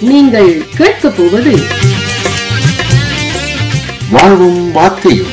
நீங்கள் கேட்கப் போவது வாழ்வும் வார்த்தையும்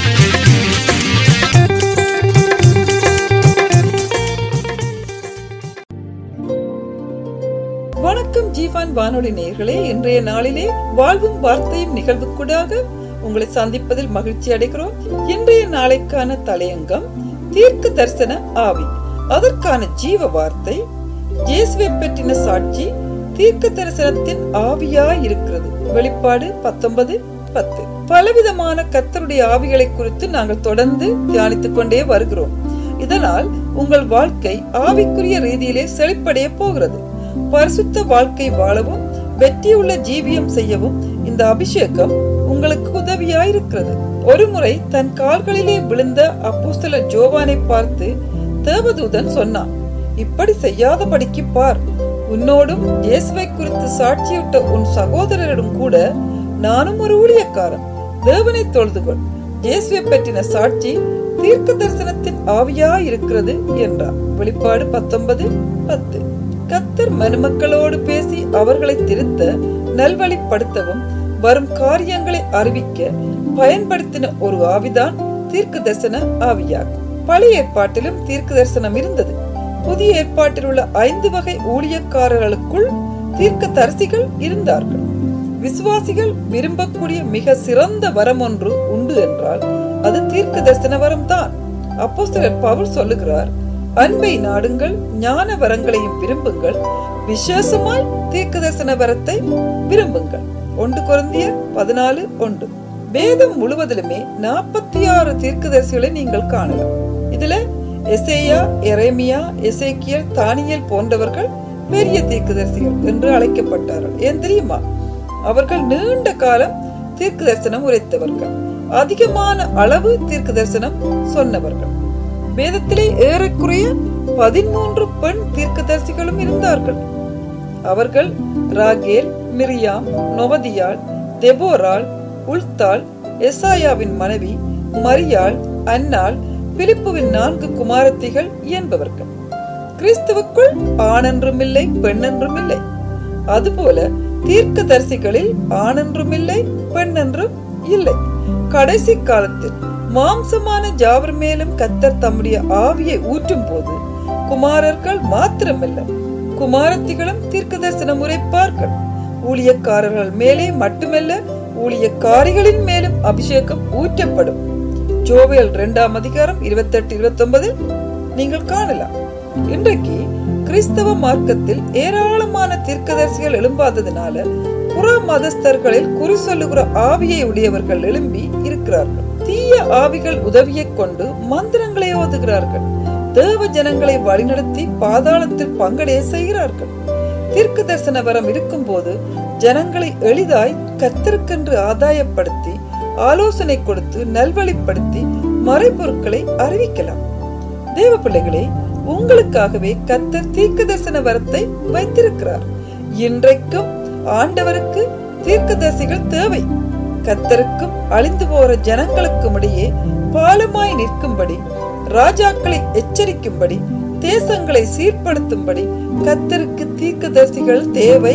வணக்கம் ஜீவான் வானொலி நேயர்களே இன்றைய நாளிலே வாழ்வும் வார்த்தையும் நிகழ்வுக்கூடாக உங்களை சந்திப்பதில் மகிழ்ச்சி அடைகிறோம் இன்றைய நாளைக்கான தலையங்கம் தீர்க்க தரிசன ஆவி அதற்கான ஜீவ வார்த்தை இயேசுவை பற்றின சாட்சி தீர்க்க தரிசனத்தின் ஆவியாய் இருக்கிறது வெளிப்பாடு பத்தொன்பது பத்து பலவிதமான கத்தருடைய ஆவிகளை குறித்து நாங்கள் தொடர்ந்து தியானித்துக் கொண்டே வருகிறோம் இதனால் உங்கள் வாழ்க்கை ஆவிக்குரிய ரீதியிலே செழிப்படைய போகிறது பரிசுத்த வாழ்க்கை வாழவும் வெற்றியுள்ள ஜீவியம் செய்யவும் இந்த அபிஷேகம் உங்களுக்கு உதவியாயிருக்கிறது ஒருமுறை தன் கால்களிலே விழுந்த அப்போஸ்தல ஜோவானை பார்த்து தேவதூதன் சொன்னான் இப்படி செய்யாதபடிக்கு பார் உன்னோடும் இயேசுவை குறித்து சாட்சியிட்ட உன் சகோதரரிடம் கூட நானும் ஒரு ஊழியக்காரன் தேவனை தொழுதுகொள் இயேசுவை பற்றின சாட்சி தீர்க்க தரிசனத்தின் ஆவியா இருக்கிறது என்றார் வெளிப்பாடு பத்தொன்பது பத்து கத்தர் மனுமக்களோடு பேசி அவர்களை திருத்த நல்வழிப்படுத்தவும் வரும் காரியங்களை அறிவிக்க பயன்படுத்தின ஒரு ஆவிதான் தீர்க்க தரிசன ஆவியாகும் பழைய ஏற்பாட்டிலும் தீர்க்க தரிசனம் இருந்தது புதிய ஏற்பாட்டில் உள்ள ஐந்து வகை ஊழியக்காரர்களுக்குள் தீர்க்க தரிசிகள் இருந்தார்கள் விசுவாசிகள் விரும்பக்கூடிய மிக சிறந்த வரம் ஒன்று உண்டு என்றால் அது தீர்க்க தரிசன வரம் தான் அப்போஸ்தலர் பவுல் சொல்லுகிறார் அன்பை நாடுங்கள் ஞான வரங்களையும் விரும்புங்கள் விசேஷமாய் தீர்க்க தரிசன வரத்தை விரும்புங்கள் ஒன்று குருந்தியர் பதினாலு ஒன்று வேதம் முழுவதிலுமே நாற்பத்தி ஆறு தீர்க்கதரிசிகளை நீங்கள் காணலாம் இதுல எசேயா எரேமியா எசேக்கியல் தானியல் போன்றவர்கள் பெரிய தீர்க்கதரிசிகள் என்று அழைக்கப்பட்டார்கள் ஏன் தெரியுமா அவர்கள் நீண்ட காலம் தீர்க்க தரிசனம் உரைத்தவர்கள் அதிகமான அளவு தீர்க்க தரிசனம் சொன்னவர்கள் வேதத்திலே ஏறக்குறைய பதிமூன்று பெண் தீர்க்கதரிசிகளும் இருந்தார்கள் அவர்கள் ராகேல் மிரியாம் நொவதியாள் தெபோராள் உல்தாள் எசாயாவின் மனைவி மரியாள் அன்னாள் பிலிப்புவின் நான்கு குமாரத்திகள் என்பவர்கள் கிறிஸ்துவுக்குள் ஆணென்றும் இல்லை பெண்ணென்றும் இல்லை அதுபோல தீர்க்க தரிசிகளில் ஆணென்றும் இல்லை பெண்ணென்றும் இல்லை கடைசி காலத்தில் மாம்சமான ஜாவர் மேலும் கத்தர் தம்முடைய ஆவியை ஊற்றும் போது குமாரர்கள் மாத்திரமல்ல குமாரத்திகளும் தீர்க்க தரிசனம் உரைப்பார்கள் ஊழியக்காரர்கள் மேலே மட்டுமல்ல ஊழியக்காரிகளின் மேலும் அபிஷேகம் ஊற்றப்படும் ஜோவேல் இரண்டாம் அதிகாரம் இருபத்தி எட்டு இருபத்தி ஒன்பது நீங்கள் காணலாம் இன்றைக்கு கிறிஸ்தவ மார்க்கத்தில் ஏராளமான தீர்க்கதரிசிகள் எழும்பாததினால புற மதஸ்தர்களில் குறி சொல்லுகிற ஆவியை உடையவர்கள் எழும்பி இருக்கிறார்கள் தீய ஆவிகள் உதவியை கொண்டு மந்திரங்களை ஓதுகிறார்கள் தேவ ஜனங்களை வழிநடத்தி பாதாளத்தில் பங்கடைய செய்கிறார்கள் தீர்க்க தரிசன வரம் இருக்கும் போது ஜனங்களை எளிதாய் கத்தருக்கென்று ஆதாயப்படுத்தி ஆலோசனை கொடுத்து நல்வழிப்படுத்தி மறைபொருட்களை அறிவிக்கலாம் தேவ பிள்ளைகளே உங்களுக்காகவே கத்தர் தீர்க்க தரிசன வரத்தை வைத்திருக்கிறார் இன்றைக்கும் ஆண்டவருக்கு தீர்க்கதரிசிகள் தேவை கத்தருக்கும் அழிந்து போற ஜனங்களுக்கும் இடையே பாலமாய் நிற்கும்படி ராஜாக்களை எச்சரிக்கும்படி தேசங்களை சீர்படுத்தும்படி கத்தருக்கு தீர்க்கதரிசிகள் தேவை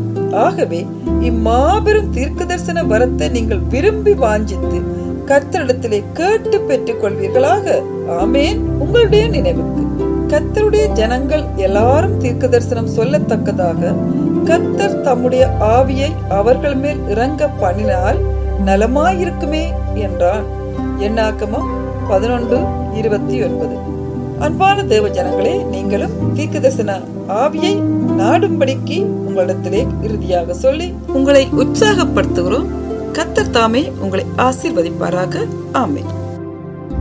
ஆகவே இம்மாபெரும் தீர்க்க தரிசன வரத்தை நீங்கள் விரும்பி வாஞ்சித்து கத்தரிடத்திலே கேட்டு பெற்றுக் கொள்வீர்களாக ஆமேன் உங்களுடைய நினைவுக்கு கத்தருடைய ஜனங்கள் எல்லாரும் தீர்க்க தரிசனம் சொல்லத்தக்கதாக கத்தர் தம்முடைய ஆவியை அவர்கள் மேல் இறங்க பண்ணினால் நலமாயிருக்குமே என்றான் என்னாக்கமம் பதினொன்று இருபத்தி ஒன்பது அன்பான தேவ ஜனங்களே நீங்களும் தீர்க்க தரிசன ஆவியை நாடும்படிக்கு உங்களிடத்திலே இறுதியாக சொல்லி உங்களை உற்சாகப்படுத்துகிறோம் கத்தர் தாமே உங்களை ஆசீர்வதிப்பாராக ஆமென்